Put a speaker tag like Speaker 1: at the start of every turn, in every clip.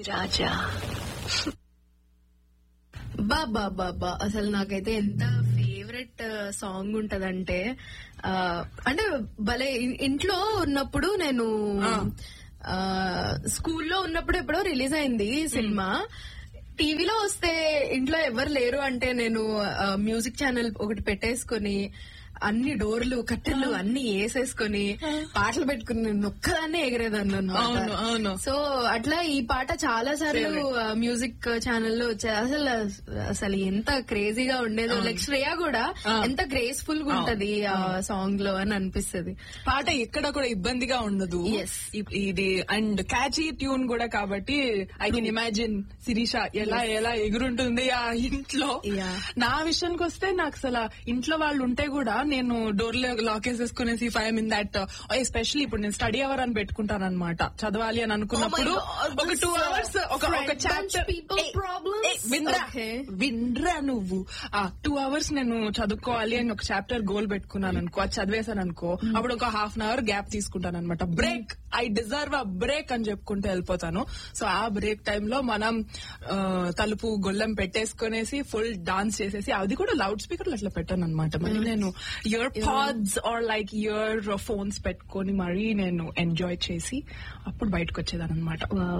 Speaker 1: రాజా
Speaker 2: బాబా బాబా అసలు నాకైతే ఎంత ఫేవరెట్ సాంగ్ ఉంటదంటే ఆ, అంటే భలే ఇన్- ఇంట్లో ఉన్నప్పుడు నేను ఆ, స్కూల్లో ఉన్నప్పుడు ఎప్పుడో రిలీజ్ అయింది ఈ సినిమా టీవీలో వస్తే ఇంట్లో ఎవరు లేరు అంటే నేను ఆ, మ్యూజిక్ ఛానల్ ఒకటి పెట్టేసుకొని అన్ని డోర్లు కట్టెలు అన్ని వేసేసుకొని పాటలు పెట్టుకుని నేను ఒక్కదాన్నే ఎగరేదాన్ని
Speaker 3: అవును,
Speaker 2: అన్నమాట
Speaker 3: అవును.
Speaker 2: సో అట్లా ఈ పాట చాలా సార్లు మ్యూజిక్ ఛానల్లో వచ్చాయి అసలు అసలు ఎంత క్రేజీగా ఉండేదో లైక్ శ్రేయ కూడా ఎంత గ్రేస్ఫుల్ గా ఉంటది ఆ సాంగ్ లో అని అనిపిస్తుంది
Speaker 3: పాట ఎక్కడ కూడా ఇబ్బందిగా ఉండదు
Speaker 2: Yes.
Speaker 3: ఇ- ఇది అండ్ క్యాచీ ట్యూన్ కూడా కాబట్టి ఐ కెన్ ఇమాజిన్ శిరీష ఎలా ఎలా ఎగురుంటుంది ఆ ఇంట్లో
Speaker 2: Yeah.
Speaker 3: నా విషయానికి వస్తే నాకు అసలు ఇంట్లో వాళ్ళు ఉంటే కూడా నేను డోర్ లాక్ వేసేసుకునేసి ఫైవ్ ఇన్ దట్ ఎస్పెషల్లీ ఇప్పుడు నేను స్టడీ అవర్ అని పెట్టుకుంటాను అనమాట చదవాలి అని అనుకున్నప్పుడు
Speaker 2: Oh my God,
Speaker 3: ఒక
Speaker 2: this,
Speaker 3: టూ
Speaker 2: uh,
Speaker 3: అవర్స్ ఒక ఒక
Speaker 2: French
Speaker 3: చాప్టర్
Speaker 2: people problems?
Speaker 3: వినరా
Speaker 2: Okay.
Speaker 3: వినరా నువ్వు ఆ టూ అవర్స్ నేను చదువుకోవాలి అని ఒక చాప్టర్ గోల్ పెట్టుకున్నాను అనుకో అది చదివేశాను అనుకో అప్పుడు ఒక హాఫ్ అన్ అవర్ గ్యాప్ తీసుకుంటాను అనమాట break I deserve a break అని చెప్పుకుంటూ వెళ్ళిపోతాను సో ఆ బ్రేక్ టైంలో మనం ఆ, తలుపు గొల్లెం పెట్టేసుకునేసి ఫుల్ డాన్స్ చేసేసి అది కూడా లౌడ్ స్పీకర్లు అట్లా పెట్టాను అనమాట మళ్ళీ నేను ear pods or like earphones పెట్టుకొని మరీ నేను ఎంజాయ్ చేసి అప్పుడు బయటకు వచ్చేదాని అనమాట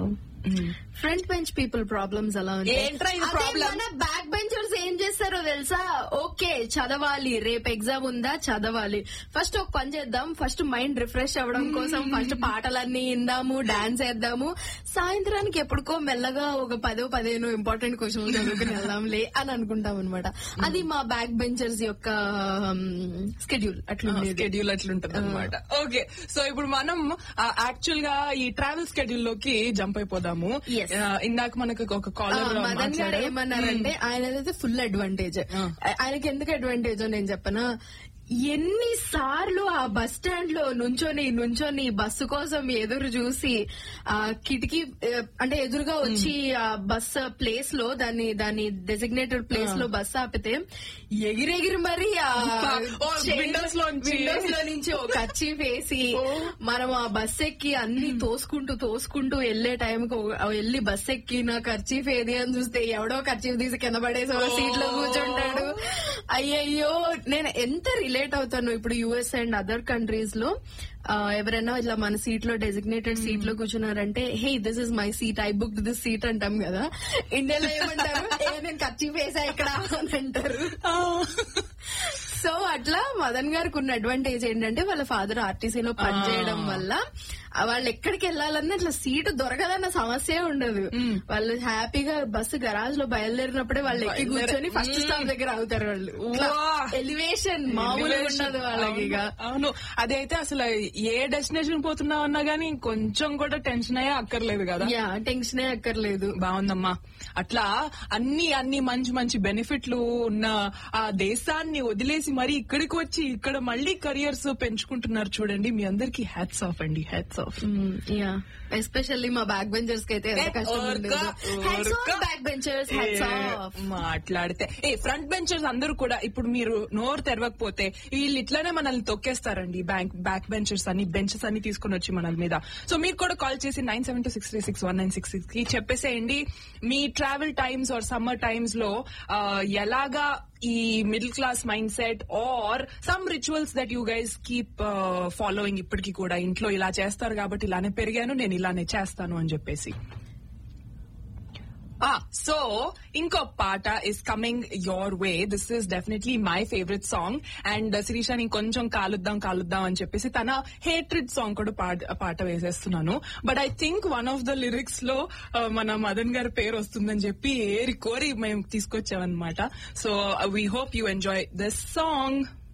Speaker 2: ఫ్రంట్ బెంచ్ పీపుల్ ప్రాబ్లమ్స్ అలా ఉంటాయి
Speaker 3: ఏంట్రా ఇది
Speaker 2: అదే
Speaker 3: problem?
Speaker 2: మన బ్యాక్ బెంచర్స్ ఏం చేస్తారో తెలుసా ఓకే చదవాలి రేపు ఎగ్జామ్ ఉందా చదవాలి ఫస్ట్ ఒక పని చేద్దాం ఫస్ట్ మైండ్ రిఫ్రెష్ అవ్వడం కోసం ఫస్ట్ పాటలన్నీ ఇందాము డాన్స్ వేద్దాము సాయంత్రానికి ఎప్పుడుకో మెల్లగా ఒక పదో పదిహేను ఇంపార్టెంట్ క్వశ్చన్ చదువుకుని వెళ్దాంలే అని అనుకుంటాం అనమాట అది మా బ్యాక్ బెంచర్స్ యొక్క స్కెడ్యూల్ అట్లా
Speaker 3: స్కెడ్యూల్ అట్లుంటది అనమాట ఓకే సో ఇప్పుడు మనం యాక్చువల్ గా ఈ ట్రావెల్ స్కెడ్యూల్ లోకి జంప్ అయిపోదాము
Speaker 2: Yes.
Speaker 3: ఆ, ఇందాక మనకు ఒక
Speaker 2: ఆ,
Speaker 3: కాలర్
Speaker 2: మదన్ గారు ఏమన్నారంటే ఆయనదైతే ఫుల్ అడ్వాంటేజ్
Speaker 3: ఆ.
Speaker 2: ఆయనకి ఎందుకు అడ్వాంటేజ్ నేను చెప్పనా ఎన్ని సార్లు ఆ బస్ స్టాండ్ లో నుంచొని నుంచొని బస్సు కోసం ఎదురు చూసి ఆ కిటికీ ఆ, అంటే ఎదురుగా వచ్చి ఆ బస్ ప్లేస్ లో దాన్ని దాని డెసిగ్నేటెడ్ ప్లేస్ లో బస్ ఆపితే ఎగిరెగిరి మరి ఆ
Speaker 3: ఓ, windows లోంచి.
Speaker 2: విండోస్ లో నుంచి ఒక కచ్చి వేసి మనం ఆ బస్ ఎక్కి అన్ని తోసుకుంటూ తోసుకుంటూ వెళ్లే టైంకి వెళ్ళి బస్ ఎక్కి నా ఖర్చీఫ్ ఏది అని చూస్తే ఎవడో ఖర్చీఫ్ తీసి కింద పడేసి ఒక సీట్ లో కూర్చుంటాడు అయ్యయ్యో నేను ఎంత రిలేట్ అవుతాను ఇప్పుడు యుఎస్ అండ్ అదర్ కంట్రీస్ లో ఆ, ఎవరైనా ఇట్లా మన సీట్ లో డెసిగ్నేటెడ్ సీట్ లో కూర్చున్నారంటే hey this is my seat I book this seat అంటాం కదా ఇండియాలో ఏమంటారు "ఏ, నేను ఖర్చీఫ్ వేసా ఇక్కడ అని అంటారు సో అట్లా మదన్ గారికి ఉన్న అడ్వాంటేజ్ ఏంటంటే వాళ్ళ ఫాదర్ ఆర్టీసీలో పనిచేయడం వల్ల ఆ వాళ్ళు ఎక్కడికి వెళ్ళాలన్నా ఇట్లా సీటు దొరకదన్న సమస్య ఉండదు వాళ్ళు హ్యాపీగా బస్సు గరాజ్ లో బయలుదేరినప్పుడే వాళ్ళు ఎక్కి కూర్చొని ఫస్ట్ స్టాప్ దగ్గర అవుతారు వాళ్ళు
Speaker 3: వా.
Speaker 2: ఎలివేషన్ మామూలుగా ఉండదు వాళ్ళకి ఇక
Speaker 3: అవును అదైతే అసలు ఏ డెస్టినేషన్ పోతున్నావు అన్నా గానీ కొంచెం కూడా టెన్షన్ అయ్యే అక్కర్లేదు కదా
Speaker 2: యా టెన్షనే అక్కర్లేదు
Speaker 3: బాగుందమ్మా అట్లా అన్ని అన్ని మంచి మంచి బెనిఫిట్లు ఉన్న ఆ దేశాన్ని వదిలేసి మరి ఇక్కడికి వచ్చి ఇక్కడ మళ్ళీ కెరియర్స్ పెంచుకుంటున్నారు చూడండి మీ అందరికి హ్యాట్స్ ఆఫ్ అండి హ్యాట్స్ ఆఫ్
Speaker 2: యా ఎస్పెషల్లీ మా బ్యాక్ బెంచర్స్ కి అయితే ఎంత కష్టం ఉండదు బ్యాక్ బెంచర్స్ హ్యాట్స్ ఆఫ్
Speaker 3: మాట్లాడితే ఏ ఫ్రంట్ బెంచర్స్ అందరూ కూడా ఇప్పుడు మీరు నోరు తెరవకపోతే వీళ్ళు ఇట్లానే మనల్ని తొక్కేస్తారండి బ్యాంక్ బ్యాక్ బెంచర్స్ అని బెంచెస్ అన్ని తీసుకుని వచ్చి మనల మీద సో మీరు కూడా కాల్ చేసి nine seven two six three six one nine six six కి చెప్పేసేయండి మీ travel times or summer times లో ఆ, ఎలాగా ఈ middle class mindset or some rituals that you guys keep following ఇప్పటికి కూడా ఇంట్లో ఇలా చేస్తారు కాబట్టి ఇలానే పెరిగాను నేను ఇలానే చేస్తాను అని చెప్పేసి సో ఇంకో పాట is coming your way this is definitely my favourite song and Shirisha నేను కొంచెం కాలుద్దాం కాలుద్దాం అని చెప్పేసి తన హేట్రిడ్ సాంగ్ కూడా పాట పాట వేసేస్తున్నాను but I think one of the lyrics లో uh, మన మదన్ గారి పేరు వస్తుందని చెప్పి ఏరి కోరి మేము తీసుకొచ్చామన్నమాట so we hope you enjoy this song